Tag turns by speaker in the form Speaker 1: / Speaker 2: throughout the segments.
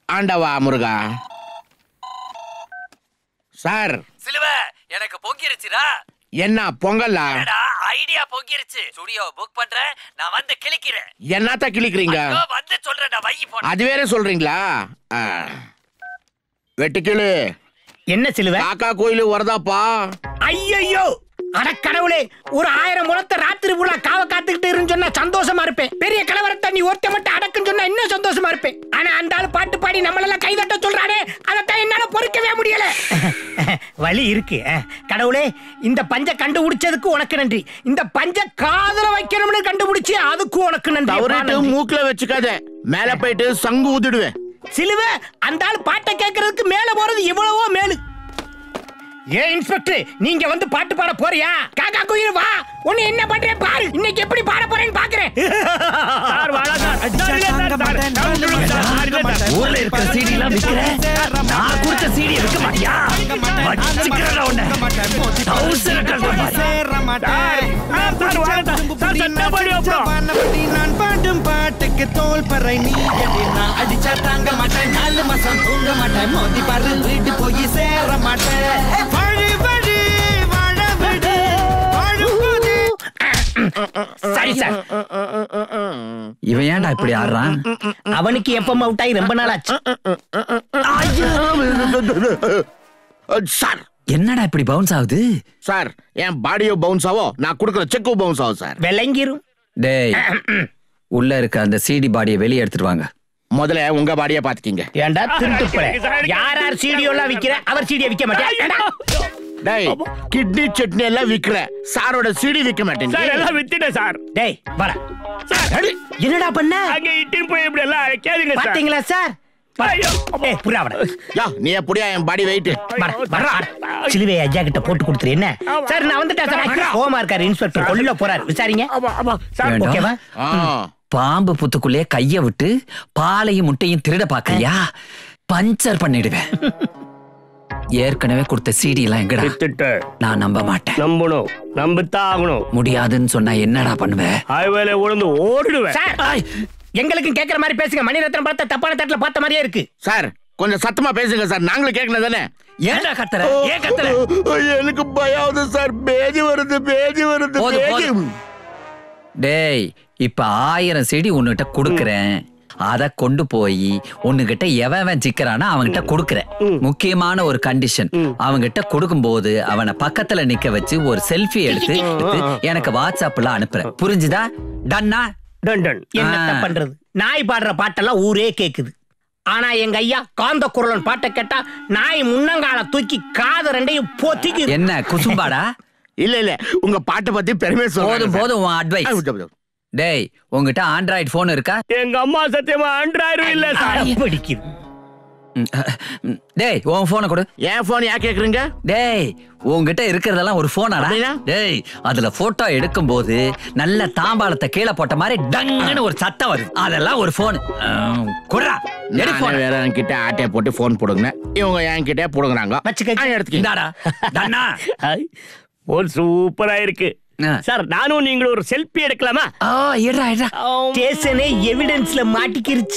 Speaker 1: ஆண்டவா முருகா சார்
Speaker 2: சிலுவ எனக்கு பொங்கிருச்சுடா
Speaker 1: என்ன பொங்கலா
Speaker 2: என்னடா ஐடியா பொங்கிருச்சு ஸ்டுடியோ புக் பண்றேன் நான் வந்து கிளிக்கிறேன்
Speaker 1: என்னத்த கிழிக்கிறீங்க
Speaker 2: இதோ வந்து சொல்றேன்டா வை போன
Speaker 1: அது வேற சொல்றீங்களா ஆ. வெட்டுக்கிளு
Speaker 3: என்ன சிலுவ
Speaker 1: காக்கா கோயிலு வருதாப்பா
Speaker 3: ஐயோ அட கடவுளே ஒரு ஆயிரம் முழத்தை ராத்திரி ஃபுல்லா காவ காத்துக்கிட்டு இருன்னு சொன்னா சந்தோஷமா இருப்பேன் பெரிய கலவரத்தை நீ ஒருத்த மட்டும் அடக்குன்னு சொன்னா இன்னும் சந்தோஷமா இருப்பேன் ஆனா அந்த ஆளு பாட்டு பாடி நம்மளெல்லாம் கைதட்ட சொல்றானே அதைத்தான் என்னால பொறுக்கவே முடியல வழி இருக்கு அஹ். கடவுளே இந்த பஞ்ச கண்டுபிடிச்சதுக்கு உனக்கு நன்றி இந்த பஞ்ச காதுல வைக்கணும்னு கண்டுபிடிச்சு அதுக்கும் உனக்கு நன்றி அப்பா,
Speaker 1: தவறிட்டு
Speaker 3: நன்றி.
Speaker 1: மூக்குல வச்சுக்காத மேல போயிட்டு சங்கு ஊதிடுவேன்
Speaker 3: சிலுவ அந்த ஆள் பாட்டை கேட்கறதுக்கு மேல போறது எவ்வளவோ மேலு ஏன் இன்ஸ்பெக்டர் நீங்க வந்து பாட்டு பாட போறியா காக்கா குயில் வா உன்னை என்ன பண்றேன் பாரு இன்னைக்கு எப்படி பாட போறேன்னு பாக்குறேன்
Speaker 2: ஊர்ல இருக்கிற சீடி எல்லாம் விக்கிற நான் கொடுத்த சீடி விற்க மாட்டியா வச்சுக்கிறேன்டா உன்னை தௌசண்ட்
Speaker 4: நான் பாடும் பாட்டுக்கு தோல் பறை நீ நான் அடிச்சா தாங்க மாட்டேன் நாலு மாசம் தூங்க மாட்டேன் மோதி பாரு வீட்டு போய் சேர மாட்டேன் வழி வழி வாழ விடு வாழும்போது
Speaker 3: சரி சார்
Speaker 2: இவன் ஏன்டா இப்படி ஆடுறான்
Speaker 3: அவனுக்கு எப்பம் அவுட் ஆகி ரொம்ப நாள் ஆச்சு
Speaker 1: சார்
Speaker 2: என்னடா இப்படி பவுன்ஸ் ஆகுது
Speaker 1: சார் என் பாடியோ பவுன்ஸ் ஆவோ நான் கொடுக்குற செக்கும் பவுன்ஸ் ஆகும் சார்
Speaker 3: விளங்கிரும்
Speaker 2: டேய் உள்ள இருக்க அந்த சிடி பாடியை வெளியே எடுத்துட்டு வாங்க
Speaker 1: முதல்ல உங்க பாடிய பாத்துக்கீங்க
Speaker 3: ஏன்டா திருட்டு போற யார் யார் சீடியோ எல்லாம் விக்கிற அவர் சீடியை விக்க மாட்டேன் ஏன்டா?
Speaker 1: டேய் கிட்னி சட்னி எல்லாம் விக்கிற சாரோட சிடி விக்க மாட்டேங்க
Speaker 5: எல்லாம் வித்துட்டேன் சார்
Speaker 3: டேய் வர என்னடா பண்ண
Speaker 5: அங்க இட்டின் போய் இப்படி எல்லாம் கேளுங்க சார்
Speaker 3: பாத்தீங்களா சார்
Speaker 5: ஐயோ,
Speaker 3: ஏய் புறா வர
Speaker 1: யா நீ எப்படியா என் பாடி வெயிட்
Speaker 3: வர வர சிலுவை ஐயா கிட்ட போட்டு கொடுத்துரு என்ன சார் நான் வந்துட்டேன் சார் கோமா இருக்காரு இன்ஸ்பெக்டர் கொல்ல போறாரு விசாரிங்க
Speaker 5: ஆமா ஆமா சார்
Speaker 2: வேண்டாம்.
Speaker 3: ஓகேவா
Speaker 2: பாம்பு புத்துக்குள்ளே கைய விட்டு பாலையும் முட்டையும் திருட பாக்கறியா பஞ்சர் பண்ணிடுவேன் ஏற்கனவே கொடுத்த சிடி எல்லாம் எங்கடா
Speaker 5: வித்துட்டு
Speaker 2: நான் நம்ப மாட்டேன்
Speaker 5: நம்பணும் நம்பத்தான் ஆகணும்
Speaker 2: முடியாதுன்னு சொன்னா என்னடா பண்ணுவ
Speaker 5: ஹைவேல உழுந்து ஓடிடுவேன்
Speaker 3: சார் எங்களுக்கும் கேக்குற மாதிரி பேசுங்க மணிரத்னம் படத்தை தப்பான தட்டுல பார்த்த மாதிரியே இருக்கு
Speaker 1: சார் கொஞ்சம் சத்தமா பேசுங்க சார் நாங்களும் கேட்கணும் தானே
Speaker 2: ஏன்டா கத்துற ஏன் கத்துற
Speaker 1: எனக்கு பயாவது சார் பேதி வருது பேதி வருது
Speaker 2: போதும்,
Speaker 1: பேதி
Speaker 2: போதும். டேய் இப்ப ஆயிரம் செடி உன்கிட்ட கொடுக்கறேன் அத கொண்டு போய் உன்னுகிட்ட எவன் சிக்கிறானோ அவன்கிட்ட கொடுக்கறேன் முக்கியமான ஒரு கண்டிஷன் அவன்கிட்ட கொடுக்கும்போது அவனை பக்கத்துல நிக்க வச்சு ஒரு செல்ஃபி எடுத்து எடுத்து எனக்கு வாட்ஸ்அப்ல அனுப்புறேன் புரிஞ்சுதா டன்னா
Speaker 5: டன் டன்
Speaker 3: என்னத்த
Speaker 2: ஆ.
Speaker 3: பண்றது நாய் பாடுற பாட்டெல்லாம் ஊரே கேக்குது ஆனா எங்க ஐயா காந்த குரலன் பாட்டை கேட்டா நாய் முன்னங்கால தூக்கி காது ரெண்டையும் பொத்திக்கு
Speaker 2: என்ன குசும்பாடா
Speaker 1: இல்ல இல்ல உங்க பாட்டை பத்தி பெருமை
Speaker 2: போதும் போதும் உன் அட்வைஸ்
Speaker 1: சொல்லுங்க
Speaker 2: டேய் உன்கிட்ட ஆண்ட்ராய்டு போன் இருக்கா
Speaker 5: எங்க அம்மா சத்தியமா ஆண்ட்ராய்டு இல்ல சார்
Speaker 3: பிடிக்குது
Speaker 2: ம், ம், டேய் உன் போனை கொடு
Speaker 1: என் போன் ஏன் கேக்குறீங்க
Speaker 2: டேய் உன்கிட்ட இருக்கிறதெல்லாம் ஒரு போனாடா
Speaker 1: அப்படின்னா?
Speaker 2: டேய் அதுல போட்டோ எடுக்கும் போது நல்ல தாம்பாளத்தை கீழே போட்ட மாதிரி டங்குன்னு ஒரு சத்தம் வருது அதெல்லாம் ஒரு போன் குடுறா எடு
Speaker 1: நானே
Speaker 2: போன்
Speaker 1: வேற என்கிட்ட ஆட்டைய போட்டு போன் போடுங்க இவங்க என்கிட்ட போடுங்கிறாங்க
Speaker 3: வச்சுக்க.
Speaker 1: ஆ, எடுத்துக்கங்க
Speaker 2: இந்தாடா டன்னா
Speaker 5: போன் சூப்பரா இருக்கு
Speaker 2: ஆ.
Speaker 5: சார் நானும் நீங்களும் ஒரு செல்ஃபி எடுக்கலாமா
Speaker 2: ஆ எடுறா எடுறா
Speaker 3: ஸ்டேஷனே எவிடன்ஸ்ல மாட்டிக்கிருச்சு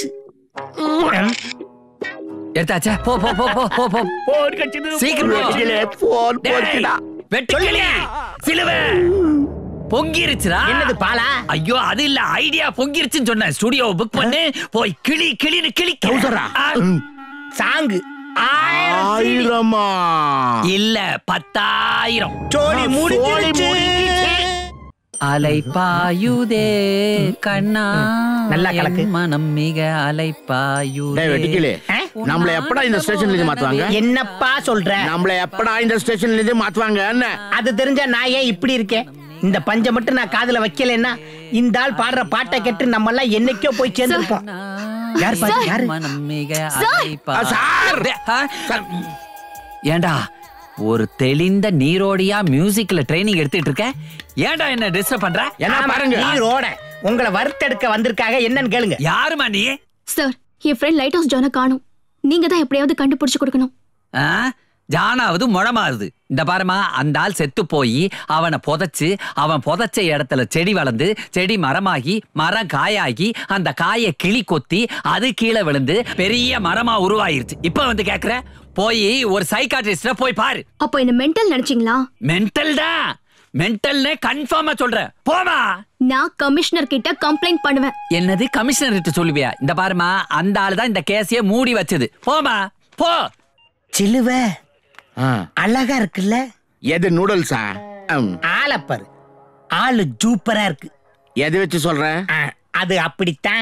Speaker 2: எடுத்தாச்சா போ போ போ போ போ போ
Speaker 5: போன் கட்சிது
Speaker 2: சீக்கிரம் போ.
Speaker 1: வெட்டுக்கிளி, போன்
Speaker 2: டேய்,
Speaker 1: போச்சுடா
Speaker 2: வெட்டுக்கிளி சிலுவ பொங்கிருச்சுடா
Speaker 3: என்னது பாலா
Speaker 2: ஐயோ அது இல்ல ஐடியா பொங்கிருச்சுன்னு சொன்னேன் ஸ்டுடியோ புக் பண்ணு போய் கிளி கிளின்னு கிளி
Speaker 1: டவுசரா? ம்.
Speaker 3: சாங்கு ஆயிரம் CD.
Speaker 1: ஆயிரமா
Speaker 2: இல்ல பத்தாயிரம்
Speaker 3: சோழி
Speaker 1: சோழி
Speaker 3: முடிஞ்சிருச்சு
Speaker 2: அலை பாயுதே கண்ணா
Speaker 3: நல்லா கலக்கு.
Speaker 2: என் மனம் மிக அலை
Speaker 1: டேய்
Speaker 2: பாயுதே
Speaker 1: வெட்டிக்கிளி
Speaker 3: ஆ?
Speaker 1: நம்மள எப்படா இந்த ஸ்டேஷன்ல இருந்து மாத்துவாங்க
Speaker 3: என்னப்பா சொல்ற
Speaker 1: நம்மள எப்படா இந்த ஸ்டேஷன்ல இருந்து மாத்துவாங்க என்ன
Speaker 3: அது தெரிஞ்சா நான் ஏன் இப்படி இருக்கேன் இந்த பஞ்ச மட்டும் நான் காதுல வைக்கலைன்னா இந்த ஆள் பாடுற பாட்டை கேட்டு நம்ம எல்லாம் என்னைக்கோ போய் சேர்ந்துருப்போம் யார் பாரு யாரு
Speaker 2: மனம் மிக
Speaker 6: சார்!
Speaker 2: அலை பா-
Speaker 1: ஆ, சார்!
Speaker 2: டே, ஆ, ஏண்டா ஒரு தெளிந்த நீரோடியா மியூசிக்ல ட்ரைனிங் எடுத்துட்டு இருக்க ஏன்டா என்ன டிஸ்டர்ப் பண்ற
Speaker 1: என்ன
Speaker 3: ஆமா,
Speaker 1: பாருங்க
Speaker 3: நீரோட உங்களை வறுத்தெடுக்க வந்திருக்காக என்னன்னு கேளுங்க
Speaker 2: யாருமா நீ
Speaker 6: சார் என் ஃப்ரெண்ட் லைட் ஹவுஸ் ஜான காணும் நீங்க தான் எப்படியாவது கண்டுபிடிச்சு கொடுக்கணும்
Speaker 2: ஆ? ஜானாவது முழமாறுது இந்த பாருமா அந்த ஆள் செத்து போய் அவனை புதைச்சு அவன் புதைச்ச இடத்துல செடி வளர்ந்து செடி மரமாகி மரம் காயாகி அந்த காயை கிளி கொத்தி அது கீழே விழுந்து பெரிய மரமா உருவாயிருச்சு இப்ப வந்து கேக்குற போய் ஒரு சைக்காட்ரிஸ்ட போய் பாரு
Speaker 6: அப்போ என்ன மென்டல் நினைச்சீங்களா
Speaker 2: மென்டல் தான் மென்டல்னே கன்ஃபார்மா சொல்றேன் போமா
Speaker 6: நான் கமிஷனர் கிட்ட கம்ப்ளைண்ட் பண்ணுவேன்
Speaker 2: என்னது கமிஷனர் சொல்லுவியா இந்த பாருமா அந்த ஆளு தான் இந்த கேஸையே மூடி வச்சது போமா போ
Speaker 3: சிலுவ
Speaker 1: ஆ.
Speaker 3: அழகா இருக்குல்ல
Speaker 1: எது நூடுல்ஸா ம்.
Speaker 3: ஆளப்பாரு ஆளு சூப்பரா இருக்கு
Speaker 1: எது வச்சு சொல்ற
Speaker 3: ஆ, அது அப்படித்தான்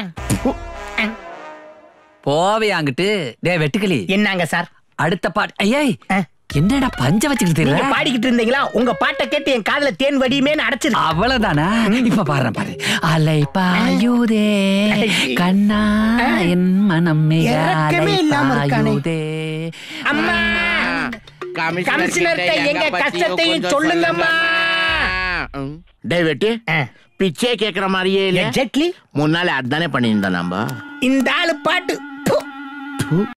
Speaker 2: போவே அங்கிட்டு டே வெட்டுக்கிளி
Speaker 3: என்னங்க சார்
Speaker 2: அடுத்த பாட்டு ஐயே
Speaker 3: ஆ.
Speaker 2: என்னடா பஞ்ச வச்சுக்கிட்டு
Speaker 3: நீங்க
Speaker 2: தெரியல
Speaker 3: பாடிக்கிட்டு இருந்தீங்களா உங்க பாட்டை கேட்டு என் காதுல தேன் வடியுமேன்னு அடைச்சிருக்கு
Speaker 2: அவ்வளவுதானா இப்ப பாரு பாரு அலை பாயுதே கண்ணா என் மனம் மிக
Speaker 3: இறக்கமே
Speaker 2: அலை
Speaker 3: இல்லாம இருக்கானே.
Speaker 2: பாயுதே
Speaker 3: அம்மா கமிஷனர்ட்ட எங்க கஷ்டத்தையும் சொல்லுங்கம்மா
Speaker 1: டே வெட்டி பிச்சே கேக்குற மாதிரியே இல்ல
Speaker 3: எக்ஸாக்ட்லி
Speaker 1: முன்னாலே அதானே பண்ணியிருந்தோம் நம்ம
Speaker 3: இந்த ஆளு பாட்டு ப்பு.